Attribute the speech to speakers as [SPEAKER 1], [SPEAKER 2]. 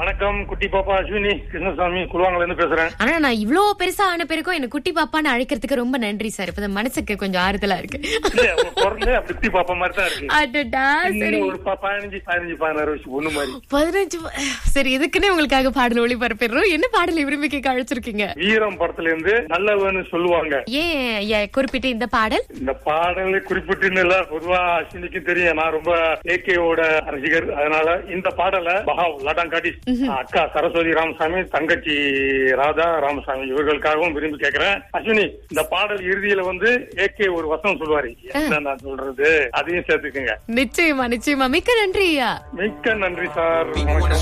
[SPEAKER 1] வணக்கம் குட்டி பாப்பா அஸ்வினி கிருஷ்ணசாமி குழுவாங்கல இருந்து பேசுறேன்
[SPEAKER 2] ஆனா நான் இவ்ளோ பெருசா ஆன பிறகும் என்ன குட்டி பாப்பான்னு அழைக்கிறதுக்கு ரொம்ப நன்றி சார் இப்ப மனசுக்கு கொஞ்சம் ஆறுதலா இருக்கு
[SPEAKER 1] இல்ல உங்க குரல் அப்படி குட்டி பாப்பா மாதிரி தான் இருக்கு
[SPEAKER 2] அடடா சரி
[SPEAKER 1] இன்னும் ஒரு ப- பதினஞ்சு பதினஞ்சு பதினாறு வயசு பொண்ணு மாதிரி
[SPEAKER 2] பதினஞ்சு வ- சரி இதுக்குன்னே உங்களுக்காக பாடல் ஒளிபரப்பிடுறோம் என்ன பாடல் விரும்பி கேட்க அழைச்சிருக்கீங்க
[SPEAKER 1] வீரம் படத்துல இருந்து நல்லவன்னு சொல்லுவாங்க
[SPEAKER 2] ஏன் ஐயா குறிப்பிட்ட இந்த பாடல்
[SPEAKER 1] இந்த பாடலை குறிப்பிட்டு இல்ல பொதுவா அஸ்வினிக்கும் தெரியும் நான் ரொம்ப ஏகேவோட ரசிகர் அதனால இந்த பாடலை மகா லடாங்காட்டி அக்கா சரஸ்வதி ராமசாமி தங்கச்சி ராதா ராமசாமி இவர்களுக்காகவும் விரும்பி கேட்கிறேன் அஸ்வினி இந்த பாடல் இறுதியில வந்து ஏகே ஒரு வசனம் சொல்லுவாரு என்ன நான் சொல்றது அதையும் சேர்த்துக்குங்க
[SPEAKER 2] நிச்சயமா நிச்சயமா மிக்க நன்றி ஐயா
[SPEAKER 1] மிக்க நன்றி சார் வணக்கம்